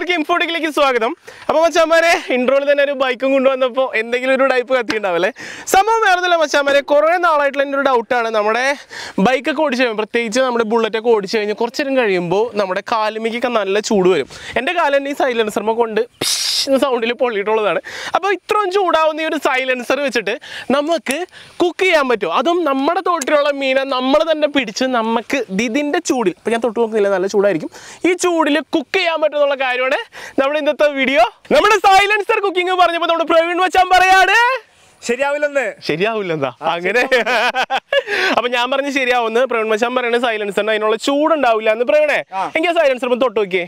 എല്ലാവർക്കും ഇൻഫോട്ടിക്കിലേക്ക് സ്വാഗതം അപ്പോൾ മച്ചാമാരെ ഇൻട്രോയിൽ തന്നെ ഒരു ബൈക്കും കൊണ്ടുവന്നപ്പോൾ എന്തെങ്കിലും ഒരു ടൈപ്പ് കത്തിയുണ്ടാവല്ലേ സംഭവം വേറൊന്നുമില്ല മച്ചാമാരെ കുറേ നാളായിട്ടുള്ള എൻ്റെ ഒരു ഡൗട്ടാണ് നമ്മുടെ ബൈക്കൊക്കെ ഓടിച്ച് കഴിയുമ്പോൾ പ്രത്യേകിച്ച് നമ്മുടെ ബുള്ളറ്റൊക്കെ ഓടിച്ച് കഴിഞ്ഞ് കുറച്ച് നേരം കഴിയുമ്പോൾ നമ്മുടെ കാലുമിക്കൊക്കെ നല്ല ചൂട് വരും എൻ്റെ കാലം ഈ സൈലൻസർമ കൊണ്ട് സൗണ്ടിൽ പൊള്ളിയിട്ടുള്ളതാണ് അപ്പോൾ ഇത്രയും ചൂടാവുന്ന ഈ ഒരു സൈലൻസർ വെച്ചിട്ട് നമുക്ക് കുക്ക് ചെയ്യാൻ പറ്റും അതും നമ്മുടെ തോട്ടിലുള്ള മീനെ നമ്മൾ തന്നെ പിടിച്ച് നമുക്ക് ഇതിൻ്റെ ചൂടിൽ ഇപ്പം ഞാൻ തൊട്ട് നോക്കുന്നില്ല നല്ല ചൂടായിരിക്കും ഈ ചൂടിൽ കുക്ക് ചെയ്യാൻ പറ്റുന്നുള്ള കാര്യമാണ് നമ്മുടെ ഇന്നത്തെ വീഡിയോ നമ്മുടെ സൈലൻസർ കുക്കിംഗ് പറഞ്ഞപ്പോൾ നമ്മുടെ പ്രവീൺ വച്ചാൻ പറയാണ് ശരിയാവില്ലെന്ന് ശരിയാവില്ല എന്താ അങ്ങനെ അപ്പൊ ഞാൻ പറഞ്ഞ് ശരിയാവുന്ന പ്രവീൺ മച്ചാൻ പറയുന്നത് സൈലൻസറിന് അതിനുള്ള ചൂടുണ്ടാവില്ല എന്ന് പ്രവീണേ ആ. എനിക്ക് സൈലൻസർ ഒന്ന് തൊട്ട് നോക്കിയേ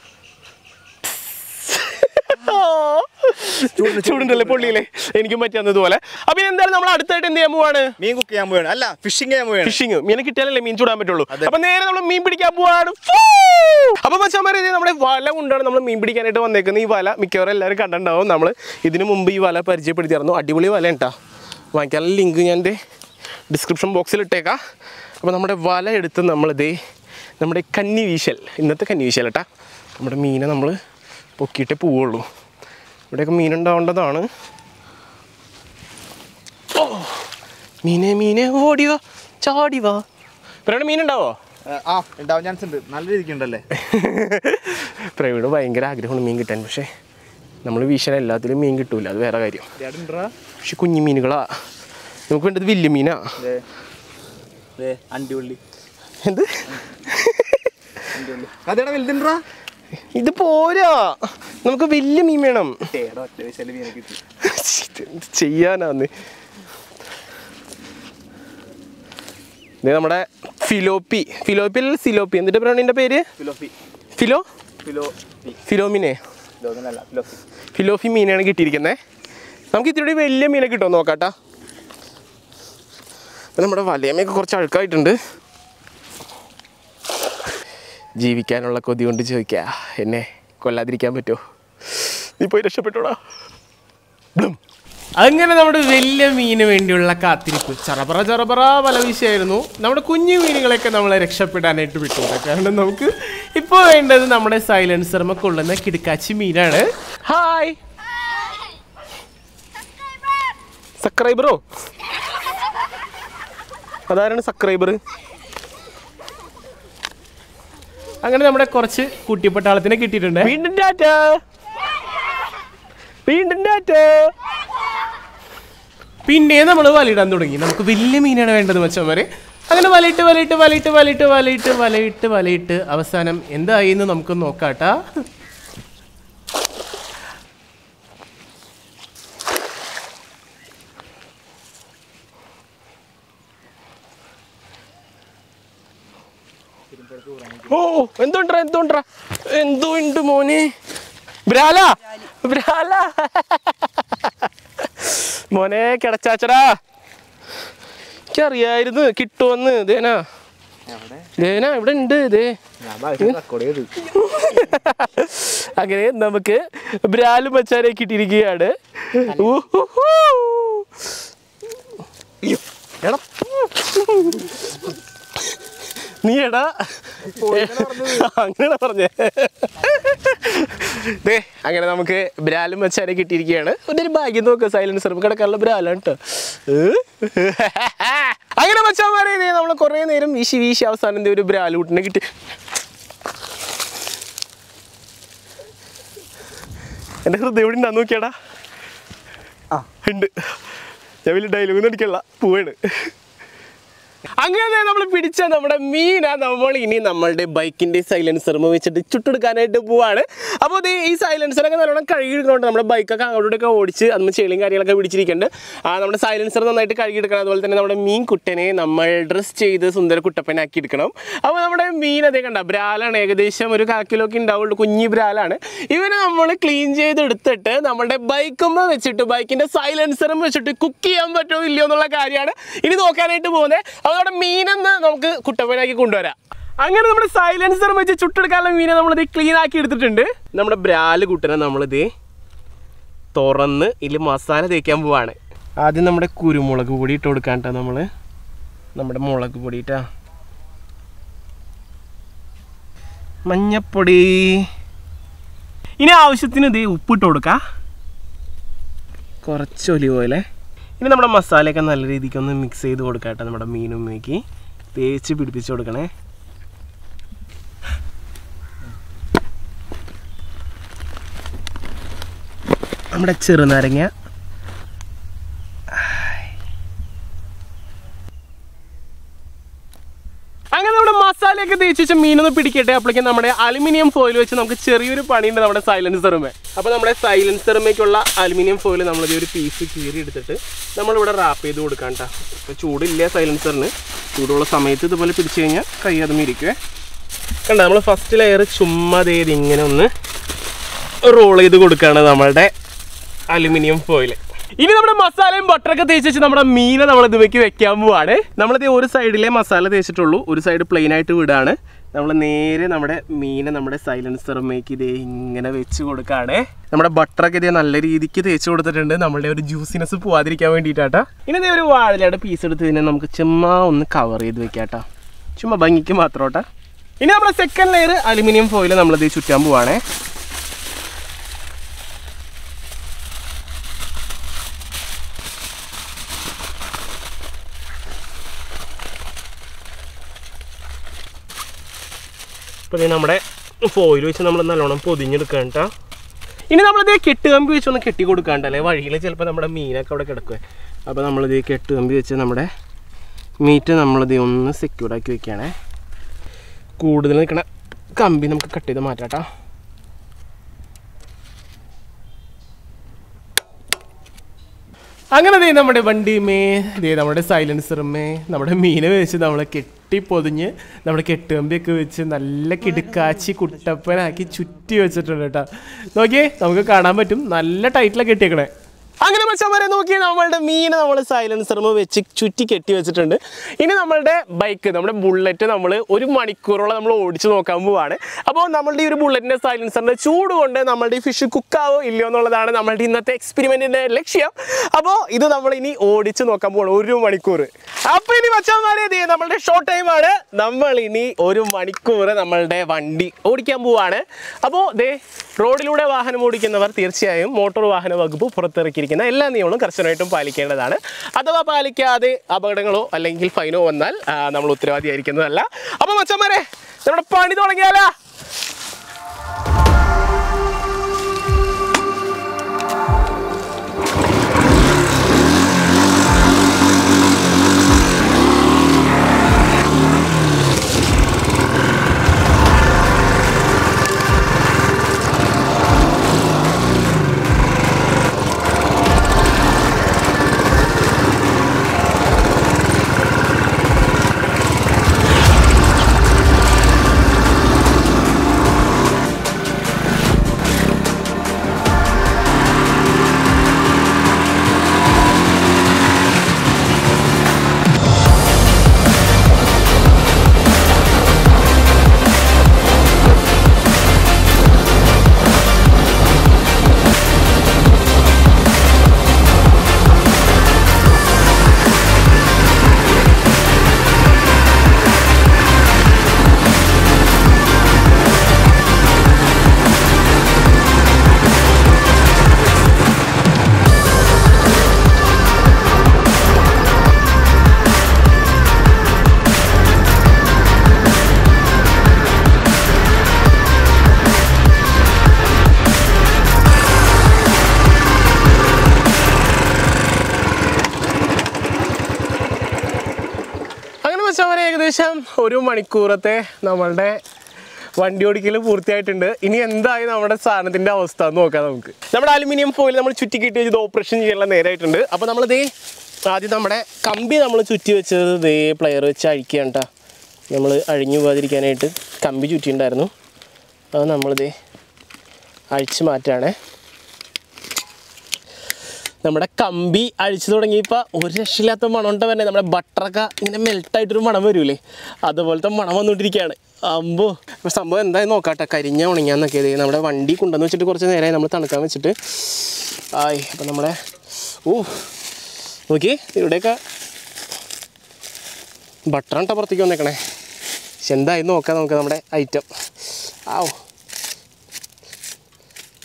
ചൂടുണ്ടല്ലേ പൊള്ളിയില്ലേ എനിക്കും പറ്റിയതുപോലെ അപ്പൊ ഇനി എന്തായാലും നമ്മൾ അടുത്തായിട്ട് എന്ത് ചെയ്യാൻ പോവാണ് മീൻ കുക്ക് ചെയ്യാൻ പോവുകയാണ് അല്ല ഫിഷിംഗ് ചെയ്യാൻ പോവുകയാണ് ഫിഷിങ് മീനെ കിട്ടിയാലല്ലേ മീൻ ചൂടാൻ പറ്റുള്ളൂ അതെ. അപ്പൊ നേരെ നമ്മൾ മീൻ പിടിക്കാൻ പോവാണ് അപ്പൊ മച്ചാമാരെ ഇത് നമ്മുടെ വല കൊണ്ടാണ് നമ്മൾ മീൻ പിടിക്കാനായിട്ട് വന്നേക്കുന്നത് ഈ വല മിക്കവാറും എല്ലാവരും കണ്ടിട്ടുണ്ടാവും നമ്മൾ ഇതിനു മുമ്പ് ഈ വല പരിചയപ്പെടുത്തിയായിരുന്നു അടിപൊളി വല കേട്ടാ വാങ്ങിക്കാനുള്ള ലിങ്ക് ഞാൻ എൻ്റെ ഡിസ്ക്രിപ്ഷൻ ബോക്സിൽ ഇട്ടേക്കാം അപ്പോൾ നമ്മുടെ വല എടുത്ത് നമ്മളിതേ നമ്മുടെ കന്നി വീശൽ ഇന്നത്തെ കന്നി വീശൽ കേട്ടാ നമ്മുടെ മീനെ നമ്മൾ പൊക്കിയിട്ടേ പോവുള്ളൂ ഇവിടെയൊക്കെ മീനുണ്ടാവേണ്ടതാണ് ഓ മീനെ മീനെ ഓടിയോ ചാടിവാ ഇവിടെ മീനുണ്ടാവോ ആ ഉണ്ടാവാൻ ചാൻസ് ഉണ്ട് നല്ല രീതിക്ക് ഉണ്ടല്ലേ പ്രവീണ് ഭയങ്കര ആഗ്രഹമാണ് മീൻ കിട്ടാൻ പക്ഷേ നമ്മൾ വീശാൻ എല്ലാത്തിലും മീൻ കിട്ടൂല അത് വേറെ കാര്യം പക്ഷെ കുഞ്ഞു മീനുകളാ നമുക്ക് വേണ്ടത് വലിയ മീനാ അണ്ടിയുള്ളി എന്ത് അതെടാ വലുതുണ്ടാ ഇത് പോരാ നമുക്ക് വലിയ മീൻ വേണം കിട്ടി എന്ത് ചെയ്യാനാന്ന് ഇത് നമ്മുടെ ഫിലോപ്പി ഫിലോപ്പി അല്ല സിലോപ്പി എന്നിട്ട് പ്രവീണിൻ്റെ പേര് ഫിലോഫി ഫിലോ ഫിലോഫി ഫിലോമിനെ ഇതൊന്നല്ല ഫിലോഫി ഫിലോഫി മീനാണ് കിട്ടിയിരിക്കുന്നത് നമുക്ക് ഇത്തിരി വലിയ മീനെ കിട്ടുമോ നോക്കാട്ടാ ഇത് നമ്മുടെ വലയമൊക്കെ കുറച്ച് അഴുക്കായിട്ടുണ്ട് ജീവിക്കാനുള്ള കൊതി കൊണ്ട് ചോദിക്കുക എന്നെ കൊല്ലാതിരിക്കാൻ പറ്റുമോ നീ പോയി രക്ഷപ്പെട്ടോടാ ബ്ലും. അങ്ങനെ നമ്മുടെ വലിയ മീന് വേണ്ടിയുള്ള കാത്തിരിപ്പ് ചറപറ ചറപറ വല വീശിയായിരുന്നു നമ്മുടെ കുഞ്ഞു മീനുകളെയൊക്കെ നമ്മളെ രക്ഷപ്പെടാനായിട്ട് വിട്ടു കാരണം നമുക്ക് ഇപ്പോൾ വേണ്ടത് നമ്മുടെ സൈലൻസർമ കൊള്ളുന്ന കിടക്കാച്ചി മീനാണ് ഹായ് സബ്സ്ക്രൈബറോ അതാരാണ് സബ്സ്ക്രൈബർ അങ്ങനെ നമ്മുടെ കുറച്ച് കുട്ടിപ്പട്ടാളത്തിനെ കിട്ടിയിട്ടുണ്ട് വീണ്ടും ടാറ്റ വീണ്ടും ടാറ്റ പിന്നെ നമ്മൾ വലയിടാൻ തുടങ്ങി നമുക്ക് വലിയ മീനാണ് വേണ്ടത് മച്ചന്മാരെ അങ്ങനെ വലയിട്ട് വലയിട്ട് വലയിട്ട് വലയിട്ട് വലയിട്ട് വലയിട്ട് വലയിട്ട് അവസാനം എന്തായി എന്ന് നമുക്ക് നോക്കാട്ടാ ഓ എന്തുണ്ടാ എന്തുണ്ടാ എന്തോ ഉണ്ട് മോനെ ബ്രാല ബ്രാല മോനെ കിടച്ചാച്ചടാ എനിക്കറിയായിരുന്നു കിട്ടുമെന്ന് ദേനാ ദേനാ ഇവിടെ ഉണ്ട് ദേ അങ്ങനെ നമുക്ക് ബ്രാലും മച്ചാനെ കിട്ടിയിരിക്കുകയാണ് ഊഹുഹു. അയ്യോ, എടാ നീ എടാ അങ്ങനെ പറഞ്ഞേ ദേ അങ്ങനെ നമുക്ക് ബ്രാലും മച്ചാനെ കിട്ടിയിരിക്കുകയാണ് ഒരു ഭാഗ്യം നോക്കുക സൈലൻസർ കിടക്കാനുള്ള ബ്രാലാണ് കേട്ടോ അങ്ങനെ മച്ചാന്മാരെ ഇതേ നമ്മൾ കുറേ നേരം വീശി വീശി അവസാനം ദേ ഒരു ബ്രാലൂട്ടിനെ കിട്ടി എൻ്റെ ഹൃദയം എവിടെ ഉണ്ടാ നോക്കിയാടാ ആ. ഉണ്ട് ഞാൻ വലിയ ഡയലോഗൊന്നും അടിക്കല്ല പോവാണ് അങ്ങനെ നമ്മൾ പിടിച്ച നമ്മുടെ മീന നമ്മൾ ഇനി നമ്മളുടെ ബൈക്കിന്റെ സൈലൻസറും വെച്ചിട്ട് ചുട്ടെടുക്കാനായിട്ട് പോവാണ് അപ്പോൾ ദേ ഈ സൈലൻസറൊക്കെ നല്ലോണം കഴുകിയെടുക്കുന്നുണ്ട് നമ്മുടെ ബൈക്കൊക്കെ അങ്ങോട്ടൊക്കെ ഓടിച്ച് നമ്മൾ ചെളിയും കാര്യങ്ങളൊക്കെ പിടിച്ചിരിക്കുന്നുണ്ട് ആ നമ്മുടെ സൈലൻസർ നന്നായിട്ട് കഴുകിയെടുക്കണം അതുപോലെ തന്നെ നമ്മുടെ മീൻ കുട്ടനെ നമ്മൾ ഡ്രസ് ചെയ്ത് സുന്ദര കുട്ടപ്പനാക്കി എടുക്കണം അപ്പോൾ നമ്മുടെ മീൻ അതേ കണ്ട ബ്രാലാണ് ഏകദേശം ഒരു കാ കിലോ ഒക്കെ ഉണ്ടാവുള്ളൂ കുഞ്ഞി ബ്രാലാണ് ഇവനെ നമ്മൾ ക്ലീൻ ചെയ്തെടുത്തിട്ട് നമ്മുടെ ബൈക്കുമ്പോൾ വെച്ചിട്ട് ബൈക്കിന്റെ സൈലൻസറും വെച്ചിട്ട് കുക്ക് ചെയ്യാൻ പറ്റുമോ ഇല്ലയോ എന്നുള്ള കാര്യമാണ് ഇനി നോക്കാനായിട്ട് പോകുന്നത് അപ്പോൾ നമ്മുടെ മീനെന്ന് നമുക്ക് കുട്ടപ്പനാക്കി കൊണ്ടുവരാം അങ്ങനെ നമ്മുടെ സൈലൻസർ വെച്ച് ചുട്ടെടുക്കാനുള്ള മീനെ നമ്മളിത് ക്ലീൻ ആക്കി എടുത്തിട്ടുണ്ട് നമ്മുടെ ബ്രാല് കുട്ടനെ നമ്മളിത് തുറന്ന് ഇതിൽ മസാല തേക്കാൻ പോവാണ് ആദ്യം നമ്മുടെ കുരുമുളക് പൊടി ഇട്ട് കൊടുക്കാൻ കേട്ടോ നമ്മൾ നമ്മുടെ മുളക് പൊടി ഇട്ടാ മഞ്ഞപ്പൊടി ഇനി ആവശ്യത്തിന് ഇത് ഉപ്പിട്ട് കൊടുക്കാം കുറച്ച് ഒലിവ് ഓയിലേ ഇനി നമ്മുടെ മസാലയൊക്കെ നല്ല രീതിക്ക് ഒന്ന് മിക്സ് ചെയ്ത് കൊടുക്കാം കേട്ടോ നമ്മുടെ മീനും മേക്ക് തേച്ച് പിടിപ്പിച്ച് കൊടുക്കണേ നമ്മുടെ ചെറുനാരങ്ങ അങ്ങനെ നമ്മുടെ മസാലയൊക്കെ തേച്ച് വെച്ച മീനൊന്ന് പിടിക്കട്ടെ അപ്പോഴേക്കും നമ്മുടെ അലുമിനിയം ഫോയിൽ വെച്ച് നമുക്ക് ചെറിയൊരു പണിയുണ്ട് നമ്മുടെ സൈലൻസറുമേ അപ്പോൾ നമ്മുടെ സൈലൻസറുമേക്കുള്ള അലുമിനിയം ഫോയിൽ നമ്മളിത് ഒരു പീസ് കീറി എടുത്തിട്ട് നമ്മളിവിടെ റാപ്പ് ചെയ്ത് കൊടുക്കാം കേട്ടോ ഇപ്പോൾ ചൂടില്ല സൈലൻസറിന് ചൂടുള്ള സമയത്ത് ഇതുപോലെ പിടിച്ചു കഴിഞ്ഞാൽ കൈ അതും ഇരിക്കുവേ കണ്ട നമ്മൾ ഫസ്റ്റ് ലെയർ ചുമ്മാ തേത് ഇങ്ങനെ ഒന്ന് റോൾ ചെയ്ത് കൊടുക്കുകയാണ് നമ്മളുടെ അലുമിനിയം ഫോയിൽ ഇനി നമ്മുടെ മസാലയും ബട്ടറൊക്കെ തേച്ച് വെച്ച് നമ്മുടെ മീനെ നമ്മൾ ഇതുവയ്ക്ക് വെക്കാൻ പോവാണ് നമ്മളിത് ഒരു സൈഡിലെ മസാല തേച്ചിട്ടുള്ളൂ ഒരു സൈഡ് പ്ലെയിൻ ആയിട്ട് വിടാണ് നമ്മൾ നേരെ നമ്മുടെ മീനെ നമ്മുടെ സൈലൻസറുമേക്ക് ഇതേ ഇങ്ങനെ വെച്ച് കൊടുക്കുകയാണ് നമ്മുടെ ബട്ടറൊക്കെ ഇതേ നല്ല രീതിക്ക് തേച്ച് കൊടുത്തിട്ടുണ്ട് നമ്മളുടെ ഒരു ജ്യൂസിനെസ് പോവാതിരിക്കാൻ വേണ്ടിയിട്ടാട്ടാ ഇനി ഇതേ ഒരു വാഴലയുടെ പീസ് എടുത്ത് തന്നെ നമുക്ക് ചുമ്മാ ഒന്ന് കവർ ചെയ്ത് വെക്കാട്ടാ ചുമ്മാ ഭംഗിക്ക് മാത്രോട്ടാ ഇനി നമ്മുടെ സെക്കൻഡ് ലെയർ അലുമിനിയം ഫോയിൽ നമ്മളിത് ചുറ്റാൻ പോവാണേ അപ്പോൾ ഇത് നമ്മുടെ ഫോയിൽ വെച്ച് നമ്മൾ നല്ലോണം പൊതിഞ്ഞെടുക്കുക കേട്ടോ ഇനി നമ്മളിത് കെട്ടുകമ്പി വെച്ച് ഒന്ന് കെട്ടി കൊടുക്കാണ്ടല്ലേ വഴിയിൽ ചിലപ്പോൾ നമ്മുടെ മീനൊക്കെ അവിടെ കിടക്കുവേ അപ്പോൾ നമ്മളിത് കെട്ടുകമ്പി വെച്ച് നമ്മുടെ മീറ്റ് നമ്മളിത് ഒന്ന് സെക്യൂർഡാക്കി വെക്കുകയാണേ കൂടുതൽ നിൽക്കണ കമ്പി നമുക്ക് കട്ട് ചെയ്ത് മാറ്റാം ട്ടോ. അങ്ങനെ ദേ നമ്മുടെ വണ്ടിമേ ദേ നമ്മുടെ സൈലൻസറുമേ നമ്മുടെ മീനെ വെച്ച് നമ്മൾ കെട്ടി പൊതിഞ്ഞ് നമ്മുടെ കെട്ടുകമ്പിയൊക്കെ വെച്ച് നല്ല കിടുക്കാച്ചി കുട്ടപ്പനാക്കി ചുറ്റി വെച്ചിട്ടുണ്ട് കേട്ടോ നോക്കിയേ നമുക്ക് കാണാൻ പറ്റും നല്ല ടൈറ്റിലാണ് കെട്ടിയേക്കണേ അങ്ങനെ മച്ചന്മാരെ നോക്കി നമ്മളുടെ മീനെ നമ്മൾ സൈലൻസറുമ വെച്ച് ചുറ്റി കെട്ടി വെച്ചിട്ടുണ്ട് ഇനി നമ്മളുടെ ബൈക്ക് നമ്മുടെ ബുള്ളറ്റ് നമ്മൾ ഒരു മണിക്കൂറോളം നമ്മൾ ഓടിച്ച് നോക്കാൻ പോവാണ് അപ്പോൾ നമ്മളുടെ ഈ ഒരു ബുള്ളറ്റിൻ്റെ സൈലൻസറിൻ്റെ ചൂട് കൊണ്ട് നമ്മളുടെ ഈ ഫിഷ് കുക്കാവോ ഇല്ലയോ എന്നുള്ളതാണ് നമ്മളുടെ ഇന്നത്തെ എക്സ്പെരിമെൻറ്റിൻ്റെ ലക്ഷ്യം അപ്പോൾ ഇത് നമ്മൾ ഇനി ഓടിച്ച് നോക്കാൻ പോവാണ് ഒരു മണിക്കൂർ അപ്പോൾ ഇനി മച്ചന്മാരെ ഇത് നമ്മളുടെ ഷോർട്ട് ടൈമാണ് നമ്മൾ ഇനി ഒരു മണിക്കൂർ നമ്മളുടെ വണ്ടി ഓടിക്കാൻ പോവാണ് അപ്പോൾ ദേ റോഡിലൂടെ വാഹനം ഓടിക്കുന്നവർ തീർച്ചയായും മോട്ടോർ വാഹന വകുപ്പ് പുറത്തിറക്കിയിരിക്കുന്ന എല്ലാ നിയമങ്ങളും കർശനമായിട്ടും പാലിക്കേണ്ടതാണ് അഥവാ പാലിക്കാതെ അപകടങ്ങളോ അല്ലെങ്കിൽ ഫൈനോ വന്നാൽ ആ, നമ്മൾ ഉത്തരവാദിയായിരിക്കുന്നതല്ല അപ്പോൾ മച്ചന്മാരെ നമ്മുടെ പണി തുടങ്ങിയാലാ അങ്ങനെ വെച്ചാൽ ഏകദേശം ഒരു മണിക്കൂറത്തെ നമ്മളുടെ വണ്ടി ഓടിക്കൽ പൂർത്തിയായിട്ടുണ്ട് ഇനി എന്തായി നമ്മുടെ സാധനത്തിന്റെ അവസ്ഥ എന്ന് നോക്കാം നമുക്ക് നമ്മുടെ അലുമിനിയം ഫോയിൽ നമ്മൾ ചുറ്റി കിട്ടി വെച്ചത് ഓപ്പറേഷൻ ചെയ്യാനുള്ള നേരായിട്ടുണ്ട് അപ്പോൾ നമ്മൾ ദേ ആദ്യം നമ്മുടെ കമ്പി നമ്മൾ ചുറ്റി വെച്ചത് ദേ പ്ലെയർ വെച്ച് അഴിക്കുകയാണ് കേട്ടോ നമ്മൾ അഴിഞ്ഞു പോകാതിരിക്കാനായിട്ട് കമ്പി ചുറ്റിയിട്ടുണ്ടായിരുന്നു അത് നമ്മളിതേ അഴിച്ച് മാറ്റുകയാണേ നമ്മുടെ കമ്പി അഴിച്ചു തുടങ്ങിയപ്പോൾ ഒരു രക്ഷയില്ലാത്ത മണം ഉണ്ട് തന്നെ നമ്മുടെ ബട്ടറൊക്കെ ഇങ്ങനെ മെൽട്ടായിട്ടൊരു മണം വരൂലേ അതുപോലത്തെ മണം വന്നുകൊണ്ടിരിക്കുകയാണ് അമ്പോ അപ്പോൾ സംഭവം എന്തായാലും നോക്കാട്ടെ കരിഞ്ഞ ഉണങ്ങിയാന്നൊക്കെ ഇത് നമ്മുടെ വണ്ടി കൊണ്ടുവന്ന് വെച്ചിട്ട് കുറച്ച് നേരമായി നമ്മൾ തണുക്കാൻ വെച്ചിട്ട് ആയി അപ്പം നമ്മുടെ ഓ നോക്കി ഇവിടെയൊക്കെ ബട്ടറാണ് കേട്ടോ പുറത്തേക്ക് വന്നേക്കണേ പക്ഷെ എന്തായി നോക്കാം നമുക്ക് നമ്മുടെ ഐറ്റം ആവോ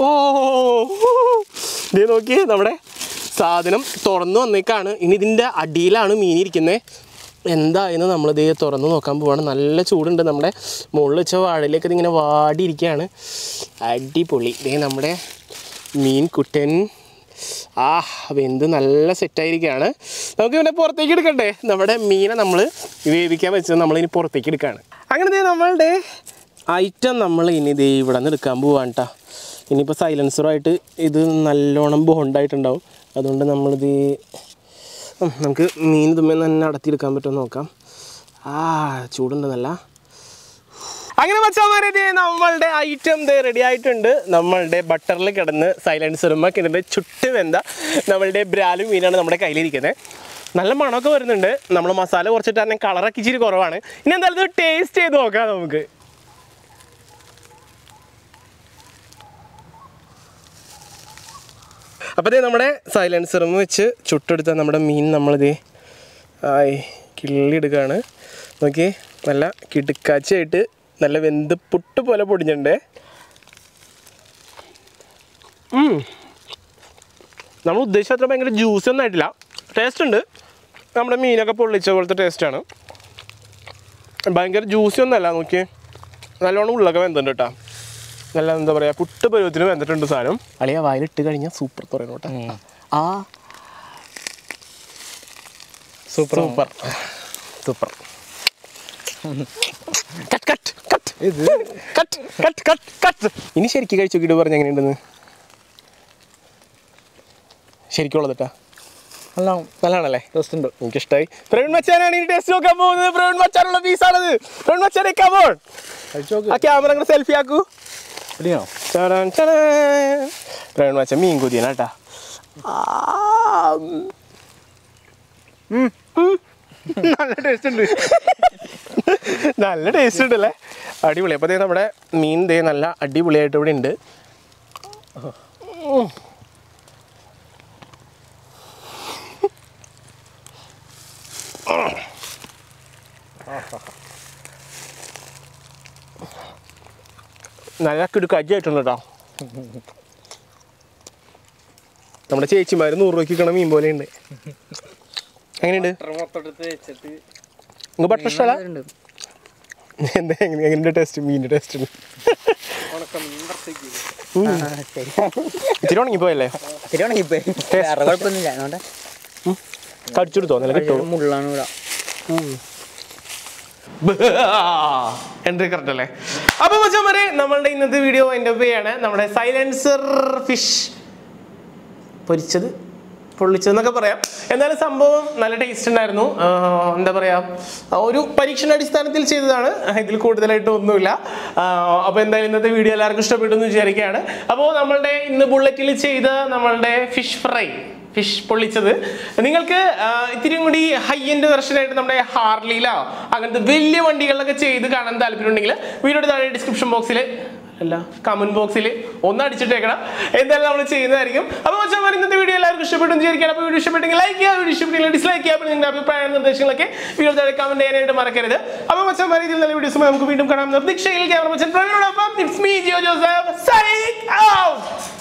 ഓ ഇത് നോക്കി നമ്മുടെ സാധനം തുറന്നു വന്നേക്കാണ് ഇനി ഇതിൻ്റെ അടിയിലാണ് മീൻ ഇരിക്കുന്നത് എന്തായെന്ന് നമ്മളിത് തുറന്ന് നോക്കാൻ പോവാണ് നല്ല ചൂടുണ്ട് നമ്മുടെ മുകളിൽ വെച്ച വാഴയിലേക്ക് ഇതിങ്ങനെ വാടിയിരിക്കുകയാണ് അടിപൊളി ഇതേ നമ്മുടെ മീൻ കുട്ടൻ ആ വെന്ത് നല്ല സെറ്റായിരിക്കുകയാണ് നമുക്ക് പിന്നെ പുറത്തേക്ക് എടുക്കണ്ടേ നമ്മുടെ മീനെ നമ്മൾ വേവിക്കാൻ വെച്ചത് നമ്മളിനി പുറത്തേക്ക് എടുക്കുകയാണ് അങ്ങനെ ദേ നമ്മളുടെ ഐറ്റം നമ്മൾ ഇനി ദേ ഇവിടെ നിന്ന് എടുക്കാൻ പോവാണ് കേട്ടോ ഇനിയിപ്പോൾ സൈലൻസറുമായിട്ട് ഇത് നല്ലോണം ബോണ്ടായിട്ടുണ്ടാവും അതുകൊണ്ട് നമ്മളിത് ഉം, നമുക്ക് മീൻ തുമ്മേ തന്നെ അടത്തിയെടുക്കാൻ പറ്റുമോ നോക്കാം ആ ചൂടുണ്ട് നല്ല അങ്ങനെ മച്ചാമാരെ ദേ നമ്മളുടെ ഐറ്റം ദേ റെഡി ആയിട്ടുണ്ട് നമ്മളുടെ ബട്ടറിൽ കിടന്ന് സൈലൻസറുമ്മ കിടന്ന് ചുട്ട് വെന്ത നമ്മളുടെ ബ്രാലു മീനാണ് നമ്മുടെ കയ്യിലിരിക്കുന്നത് നല്ല മണമൊക്കെ വരുന്നുണ്ട് നമ്മൾ മസാല കുറച്ചിട്ട് തന്നെ കളറൊക്കെ ഇച്ചിരി കുറവാണ് ഇനി എന്തായാലും ഇത് ടേസ്റ്റ് ചെയ്ത് നോക്കാം നമുക്ക് അപ്പോൾ ദേ നമ്മുടെ സൈലൻസറും വെച്ച് ചുട്ടെടുത്ത നമ്മുടെ മീൻ നമ്മളിത് ആയി കിള്ളി എടുക്കുകയാണ് നോക്കി നല്ല കിടുക്കാച്ചയായിട്ട് നല്ല വെന്ത് പുട്ട് പോലെ പൊടിഞ്ഞിട്ടുണ്ട് ഉം. നമ്മൾ ഉദ്ദേശിച്ച അത്ര ഭയങ്കര ജ്യൂസ് ഒന്നും ആയിട്ടില്ല ടേസ്റ്റ് ഉണ്ട് നമ്മുടെ മീനൊക്കെ പൊള്ളിച്ച പോലത്തെ ടേസ്റ്റാണ് ഭയങ്കര ജ്യൂസി ഒന്നല്ല നോക്കി നല്ലോണം ഉള്ളൊക്കെ വെന്തുണ്ട് കേട്ടോ നല്ല എന്താ പറയുക പുട്ട് പരുവത്തിന് വെന്തിട്ടുണ്ട് സാധനം അളിയ വായിലിട്ട് കഴിഞ്ഞാൽ സൂപ്പർ പറയണം കേട്ടോ ആ super super super cut cut cut ഇത് കട്ട് കട്ട് കട്ട് കട്ട് ഇനി ശരിക്കും കഴിച്ചു നോക്കിയിട്ട് പറഞ്ഞ എങ്ങനെയുണ്ടെന്ന് ശരിക്കുള്ളതട്ടാ നല്ല നല്ലതാണല്ലേ ടേസ്റ്റ് ഉണ്ട് എനിക്കിഷ്ടായി പ്രവീൺ മച്ചാനാണ് ഈ ടേസ്റ്റ് നോക്കാൻ പോകുന്നത് പ്രവീൺ മച്ചാനുള്ള പീസാണത് പ്രവീൺ മച്ചാനെ കമോൺ കഴിച്ചു ആ ക്യാമറ അങ്ങോട്ട് സെൽഫി ആക്കൂ നോക്ക് ചടാൻ ചടാൻ. പ്രവീൺ മച്ചാൻ മീൻ കുതിയന കേട്ടാ നല്ല ടേസ്റ്റ് ഉണ്ട് നല്ല ടേസ്റ്റ് ഉണ്ടല്ലേ അടിപൊളി അപ്പോൾ ദേ നമ്മുടെ മീൻ ദേ നല്ല അടിപൊളിയായിട്ട് ഇവിടെ ഉണ്ട് ഉം. നല്ല കിടുക്കാറ്റായിട്ടുണ്ട് കേട്ടോ നമ്മുടെ ചേച്ചിമാർ നൂറ് രൂപയ്ക്ക് കിട്ടണ മീൻ പോലെ ഉണ്ട് എങ്ങനെയുണ്ട് നിങ്ങൾക്ക് ബട്ടർ ഇഷ്ടമല്ല എന്താ എങ്ങനെ എങ്ങനെ ടേസ്റ്റ് മീനിന്റെ ടേസ്റ്റ് ഇത്തിരി ഉണങ്ങിപ്പോയല്ലേ കുഴപ്പമൊന്നുമില്ല അതുകൊണ്ട് കടിച്ചെടുത്തോ നല്ല കിട്ടുമോ മുള്ളാണ് ഇവിടെ എൻട്രി കറക്റ്റ് അല്ലേ അപ്പൊ മച്ചാമാരെ നമ്മളുടെ ഇന്നത്തെ വീഡിയോ എൻ്റെ ആണ് നമ്മുടെ സൈലൻസർ ഫിഷ് പൊരിച്ചത് പൊള്ളിച്ചതെന്നൊക്കെ പറയാം എന്നാലും സംഭവം നല്ല ടേസ്റ്റ് ഉണ്ടായിരുന്നു ആഹ് എന്താ പറയുക ഒരു പരീക്ഷണാടിസ്ഥാനത്തിൽ ചെയ്തതാണ് ഇതിൽ കൂടുതലായിട്ട് ഒന്നുമില്ല അപ്പോൾ എന്തായാലും ഇന്നത്തെ വീഡിയോ എല്ലാവർക്കും ഇഷ്ടപ്പെട്ടു എന്ന് വിചാരിക്കുകയാണ് അപ്പോൾ നമ്മളുടെ ഇന്ന് ബുള്ളറ്റിൽ ചെയ്ത നമ്മളുടെ ഫിഷ് ഫ്രൈ ഫിഷ് പൊള്ളിച്ചത് നിങ്ങൾക്ക് ആഹ് ഇത്തിരി കൂടി ഹൈ എൻഡ് വെർഷനായിട്ട് നമ്മുടെ ഹാർലിയിലോ അങ്ങനത്തെ വലിയ വണ്ടികളിലൊക്കെ ചെയ്ത് കാണാൻ താല്പര്യമുണ്ടെങ്കിൽ വീഡിയോയുടെ താഴെ ഡിസ്ക്രിപ്ഷൻ ബോക്സിൽ അല്ല കമന്റ് ബോക്സിൽ ഒന്ന് അടിച്ചിട്ടേക്കണം എന്തായാലും നമ്മൾ ചെയ്യുന്നതായിരിക്കും അപ്പോൾ മച്ചാൻ ഇന്നത്തെ വീഡിയോ എല്ലാവർക്കും ഇഷ്ടപ്പെട്ടു എന്ന് വിചാരിക്കണം അപ്പോൾ വീഡിയോ ഇഷ്ടപ്പെട്ടെങ്കിൽ ലൈക്ക് ചെയ്യുക വീഡിയോ ഇഷ്ടപ്പെട്ടെങ്കിൽ ഡിസ്ലൈക്ക് ചെയ്യുക അപ്പോൾ നിങ്ങളുടെ അഭിപ്രായ നിർദ്ദേശങ്ങളൊക്കെ വീഡിയോ താഴെ കമന്റ് ചെയ്യാനായിട്ട് മറക്കരുത് അപ്പോൾ മച്ചാൻ ഇതിൽ നല്ല വീഡിയോസുമായി നമുക്ക് വീണ്ടും കാണാം പ്രതീക്ഷയിൽ ക്യാമറ മച്ചൻ പ്രവീണോടൊപ്പം it's me Jiyo Joseph signing out